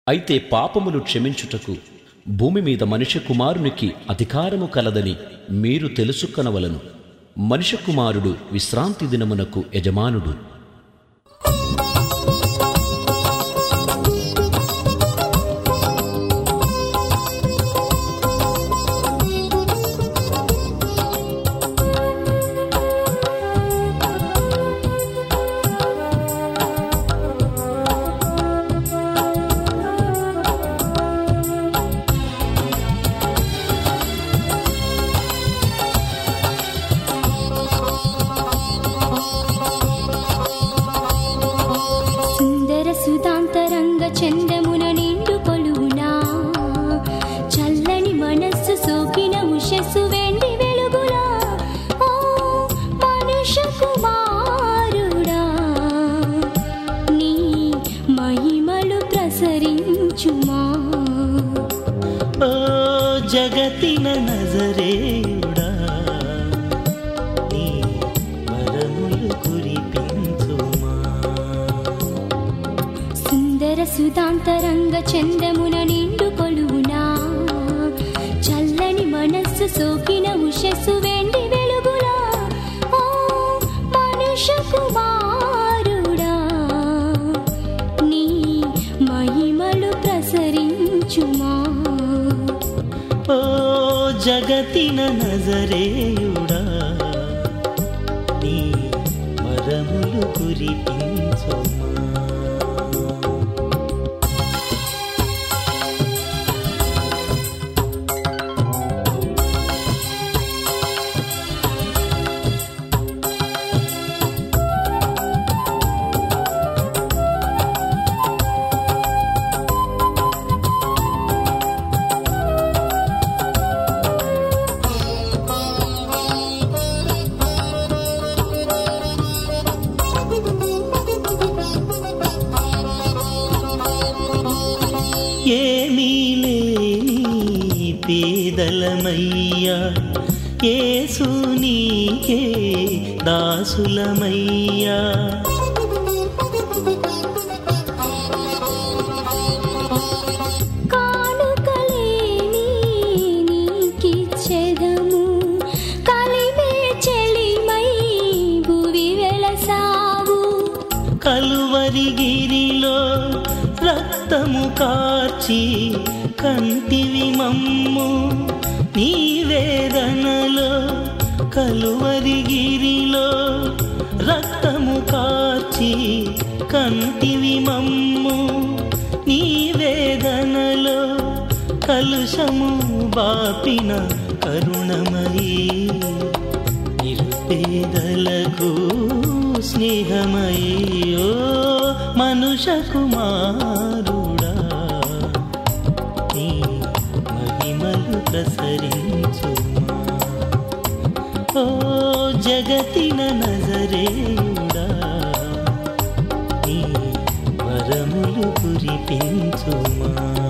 అయితే పాపములు క్షమించుటకు భూమి మీద మనిషి కుమారునికి అధికారము కలదని మీరు తెలుసుకొనవలను మనిషి కుమారుడు విశ్రాంతి దినమునకు యజమానుడు సుందర సుధాంతరంగ చందమున నిండు కొలువునా చల్లని మనస్సు సోకిన ఉషస్సు వెండి వెలుగులా ఓ మనుష కుమారుడా నీ మహిమలు ప్రసరించుమా ఓ జగతిన నజరేయుడా నీ వరములు కురిపించుమా సుందర సుధాంతరంగ చందమున నిండు కొలువునా చల్లని మనస్సు సోకిన ఉషస్సు వెండి వెలుగులా ఓ మనుష కుమారుడా నీ మహిమలు ప్రసరించుమా ఓ జగతిన నజరేయుడా నీ వరములు కురిపించుమా ఏమీ లేని పేదలమయ్యా యేసు నీకే దాసులమయ్యా కానుకలేని నీకిచ్చెదము కలిమే చెలిమై భువి వెలసావు కలువరిగిరిలో రక్తము కార్చి కంటివి మమ్ము నీ వేదనలో కలువరిగిరిలో రక్తము కార్చి కంటివి మమ్ము నీ వేదనలో కలుషము బాపిన కరుణమయీ నిరుపేదలకు స్నేహమయ్యో మనుష కుమారుడా నీ మహిమలు ప్రసరించుమా ఓ జగతిన నజరేయుడా నీ వరములు కురిపించుమా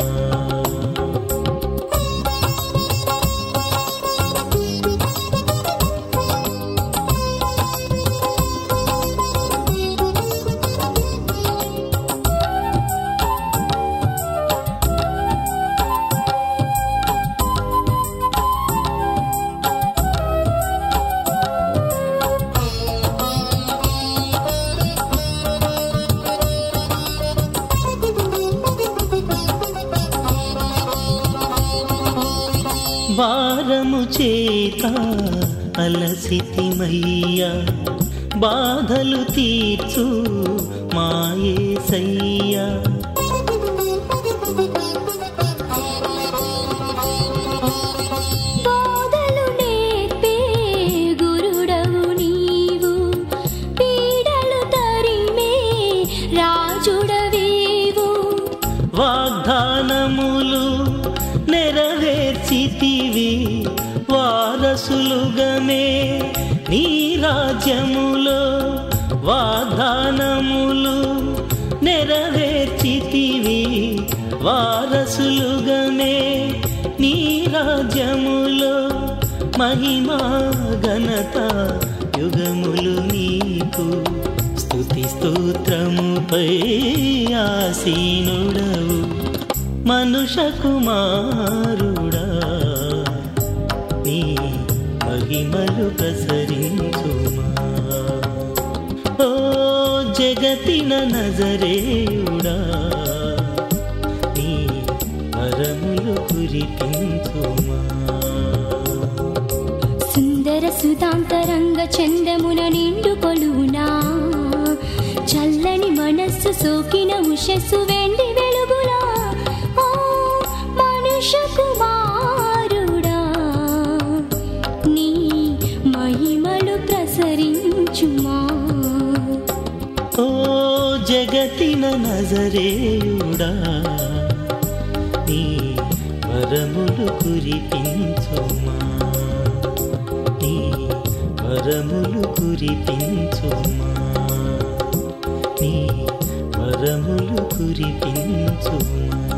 భారము చేత అలసితిమయ్యా బాధలు తీర్చు మాయేసయ్యా బోధలు నేర్పే గురుడవు నీవు పీడలు తరిమే రాజుడవేవు వాగ్దానములు నెరవేర్చితివి వారసులుగమే నీ రాజ్యములో వాగ్దానములు నెరవేర్చితివి వారసులుగనే నీ రాజ్యములో మహిమా ఘనత యుగములు నీకు స్తుతి స్తోత్రముపై ఆసీనుడవు మనుష కుమారుడా నీ మహిమలు ప్రసరించుమా ఓ జగతిన నజరేయుడా నీ వరములు కురిపించుమా సుందర సుతాంతరంగ చందమున నిండు కొలువునా చల్లని మనస్సు సోకిన ఉషస్సు వెండి వెలుగులా ఓ మనుష కుమారుడా నీ మహిమలు ప్రసరించుమా ఓ జగతిన నజరేయుడా నీ వరములు కురిపించుమా నీ వరములు కురిపించుమా నీ వరములు కురిపించుమా